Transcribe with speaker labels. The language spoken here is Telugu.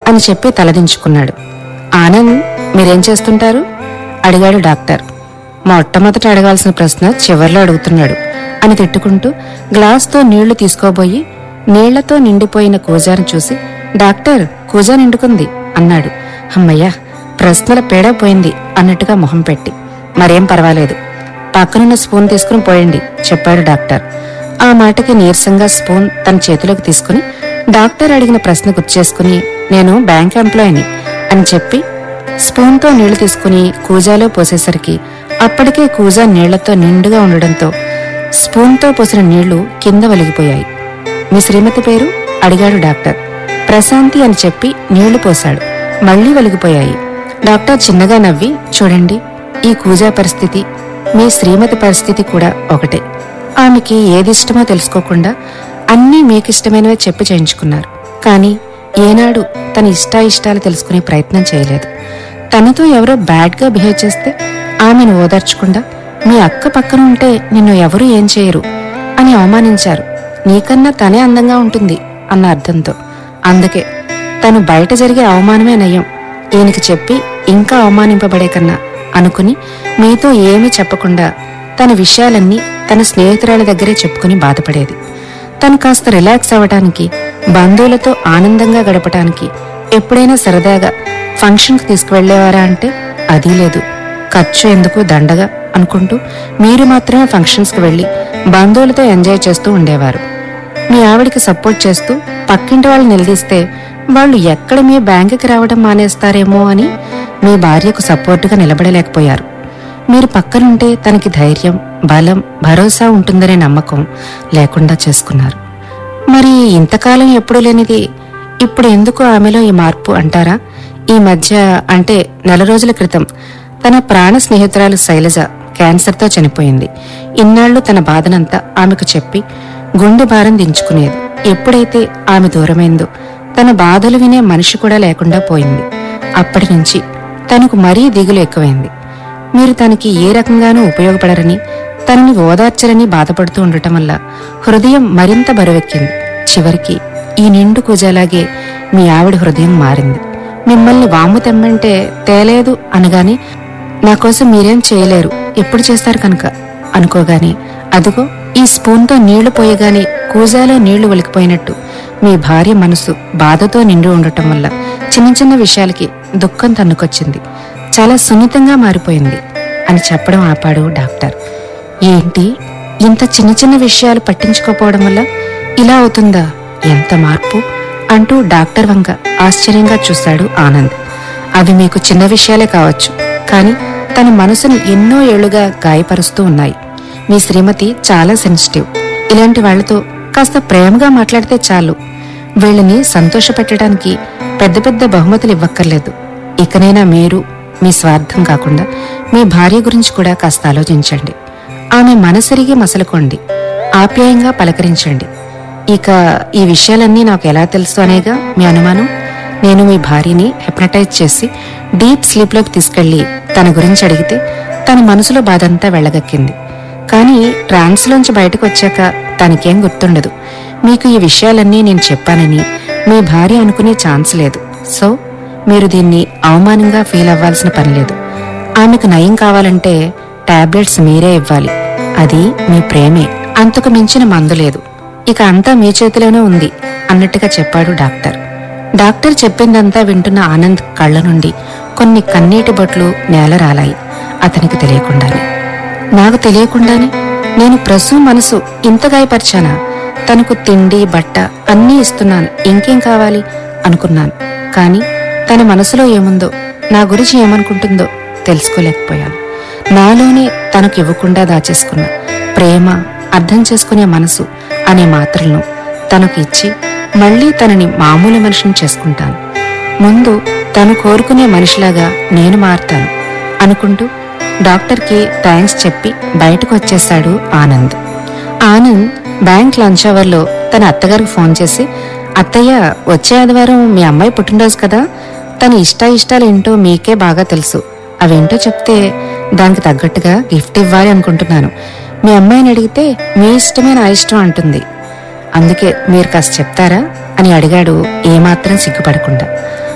Speaker 1: అని చెప్పి తలదించుకున్నాడు ఆనంద్ మీరేం చేస్తుంటారు అడిగాడు డాక్టర్ మొట్టమొదట అడగాల్సిన ప్రశ్న చివర్లో అడుగుతున్నాడు అని తిట్టుకుంటూ గ్లాస్తో నీళ్లు తీసుకోబోయి నీళ్లతో నిండిపోయిన కూజాను చూసి డాక్టర్ కూజా నిండుకుంది అన్నాడు అమ్మయ్యా ప్రశ్నల పేడ పోయింది అన్నట్టుగా మొహం పెట్టి మరేం పర్వాలేదు పక్కనున్న స్పూన్ తీసుకుని పోయండి చెప్పాడు డాక్టర్ ఆ మాటకి నీరసంగా స్పూన్ తన చేతిలోకి తీసుకుని డాక్టర్ అడిగిన ప్రశ్న గుర్చేసుకుని నేను బ్యాంక్ ఎంప్లాయీని అని చెప్పి స్పూన్తో నీళ్లు తీసుకుని కూజాలో పోసేసరికి అప్పటికే కూజా నీళ్లతో నిండుగా ఉండడంతో స్పూన్తో పోసిన నీళ్లు కింద వలిగిపోయాయి మీ శ్రీమతి పేరు అడిగాడు డాక్టర్ ప్రశాంతి అని చెప్పి నీళ్లు పోశాడు మళ్లీ వెలిగిపోయాయి డాక్టర్ చిన్నగా నవ్వి చూడండి ఈ కూజా పరిస్థితి మీ శ్రీమతి పరిస్థితి కూడా ఒకటే ఆమెకి ఏదిష్టమో తెలుసుకోకుండా అన్నీ మీకిష్టమైనవే చెప్పి చేయించుకున్నారు కానీ ఏనాడు తన ఇష్టాయిష్టాలు తెలుసుకునే ప్రయత్నం చేయలేదు తనతో ఎవరో బ్యాడ్గా బిహేవ్ చేస్తే ఆమెను ఓదార్చకుండా మీ అక్క పక్కన ఉంటే నిన్ను ఎవరూ ఏం చేయరు అని అవమానించారు నీకన్నా తనే అందంగా ఉంటుంది అన్న అర్థంతో అందుకే తను బయట జరిగే అవమానమే నయం ఈయనకి చెప్పి ఇంకా అవమానింపబడే కన్నా అనుకుని మీతో ఏమీ చెప్పకుండా తన విషయాలన్నీ తన స్నేహితురాల దగ్గరే చెప్పుకుని బాధపడేది తను కాస్త రిలాక్స్ అవ్వడానికి బంధువులతో ఆనందంగా గడపటానికి ఎప్పుడైనా సరదాగా ఫంక్షన్కి తీసుకువెళ్లేవారా అంటే అదీ లేదు ఖర్చు ఎందుకు దండగా అనుకుంటూ మీరు మాత్రమే ఫంక్షన్స్కి వెళ్లి బంధువులతో ఎంజాయ్ చేస్తూ ఉండేవారు మీ ఆవిడికి సపోర్ట్ చేస్తూ పక్కింటి వాళ్ళు నిలదీస్తే వాళ్ళు ఎక్కడ మీ బ్యాంకుకి రావడం మానేస్తారేమో అని మీ భార్యకు సపోర్టుగా నిలబడలేకపోయారు మీరు పక్కనుంటే తనకి ధైర్యం బలం భరోసా ఉంటుందనే నమ్మకం లేకుండా చేసుకున్నారు మరి ఇంతకాలం ఎప్పుడూ లేనిది ఇప్పుడు ఎందుకు ఆమెలో ఈ మార్పు అంటారా ఈ మధ్య అంటే నెల రోజుల క్రితం తన ప్రాణ స్నేహితురాలు శైలజ క్యాన్సర్తో చనిపోయింది ఇన్నాళ్లు తన బాధనంతా ఆమెకు చెప్పి గుండె భారం దించుకునేది ఎప్పుడైతే ఆమె దూరమైందో తన బాధలు వినే మనిషి కూడా లేకుండా పోయింది అప్పటి నుంచి తనకు మరీ దిగులు ఎక్కువైంది మీరు తనకి ఏ రకంగానూ ఉపయోగపడరని తనని ఓదార్చరని బాధపడుతూ ఉండటం వల్ల హృదయం మరింత బరువెక్కింది చివరికి ఈ నిండు కుజలాగే మీ ఆవిడ హృదయం మారింది మిమ్మల్ని వాము తెమ్మంటే తేలేదు అనగానే నా కోసం మీరేం చేయలేరు ఎప్పుడు చేస్తారు కనుక అనుకోగానే అదిగో ఈ స్పూన్తో నీళ్లు పోయగానే కూజాలో నీళ్లు ఒలికిపోయినట్టు మీ భార్య మనసు బాధతో నిండి ఉండటం వల్ల చిన్న చిన్న విషయాలకి దుఃఖం తన్నుకొచ్చింది చాలా సున్నితంగా మారిపోయింది అని చెప్పడం ఆపాడు డాక్టర్ ఏంటి ఇంత చిన్న చిన్న విషయాలు పట్టించుకోపోవడం వల్ల ఇలా అవుతుందా ఎంత మార్పు అంటూ డాక్టర్ వంక ఆశ్చర్యంగా చూశాడు ఆనంద్ అవి మీకు చిన్న విషయాలే కావచ్చు కానీ తన మనసును ఎన్నో ఏళ్లుగా గాయపరుస్తూ ఉన్నాయి మీ శ్రీమతి చాలా సెన్సిటివ్ ఇలాంటి వాళ్లతో కాస్త ప్రేమగా మాట్లాడితే చాలు వీళ్ళని సంతోషపెట్టడానికి పెద్ద పెద్ద బహుమతులు ఇవ్వక్కర్లేదు ఇకనైనా మీరు మీ స్వార్థం కాకుండా మీ భార్య గురించి కూడా కాస్త ఆలోచించండి ఆమె మనసరిగి మసలుకోండి ఆప్యాయంగా పలకరించండి ఇక ఈ విషయాలన్నీ నాకు ఎలా తెలుసు అనేగా మీ అనుమానం నేను మీ భార్యని హెప్నటైజ్ చేసి డీప్ స్లీప్లోకి తీసుకెళ్లి తన గురించి అడిగితే తన మనసులో బాధంతా వెళ్ళగక్కింది కానీ ట్రాన్స్లోంచి బయటకు వచ్చాక తనకేం గుర్తుండదు మీకు ఈ విషయాలన్నీ నేను చెప్పానని మీ భార్య అనుకునే ఛాన్స్ లేదు సో మీరు దీన్ని అవమానంగా ఫీల్ అవ్వాల్సిన పని లేదు ఆమెకు నయం కావాలంటే టాబ్లెట్స్ మీరే ఇవ్వాలి అది మీ ప్రేమే అంతకు మించిన మందు లేదు ఇక అంతా మీ చేతిలోనే ఉంది అన్నట్టుగా చెప్పాడు డాక్టర్ డాక్టర్ చెప్పిందంతా వింటున్న ఆనంద్ కళ్ళ నుండి కొన్ని కన్నీటి బొట్లు నేల రాలాయి అతనికి తెలియకుండానే నాకు తెలియకుండానే నేను ప్రసు మనసు ఇంత గాయపరిచానా తనకు తిండి బట్ట అన్నీ ఇస్తున్నాను ఇంకేం కావాలి అనుకున్నాను కానీ తన మనసులో ఏముందో నా గురించి ఏమనుకుంటుందో తెలుసుకోలేకపోయాను నాలోనే తనకు ఇవ్వకుండా దాచేసుకున్న ప్రేమ అర్థం చేసుకునే మనసు అనే మాత్రలను తనకు ఇచ్చి మళ్ళీ తనని మామూలు మనిషిని చేసుకుంటాను ముందు తను కోరుకునే మనిషిలాగా నేను మారుతాను అనుకుంటూ డాక్టర్కి థ్యాంక్స్ చెప్పి బయటకు వచ్చేశాడు ఆనంద్ ఆనంద్ బ్యాంక్ లంచ్ అవర్లో తన అత్తగారికి ఫోన్ చేసి అత్తయ్య వచ్చే ఆదివారం మీ అమ్మాయి పుట్టినరోజు కదా తన ఇష్ట ఇష్టాలు ఏంటో మీకే బాగా తెలుసు అవేంటో చెప్తే దానికి తగ్గట్టుగా గిఫ్ట్ ఇవ్వాలి అనుకుంటున్నాను మీ అమ్మాయిని అడిగితే మీ ఇష్టమే నా ఇష్టం అంటుంది అందుకే మీరు కాస్త చెప్తారా అని అడిగాడు ఏమాత్రం సిగ్గుపడకుండా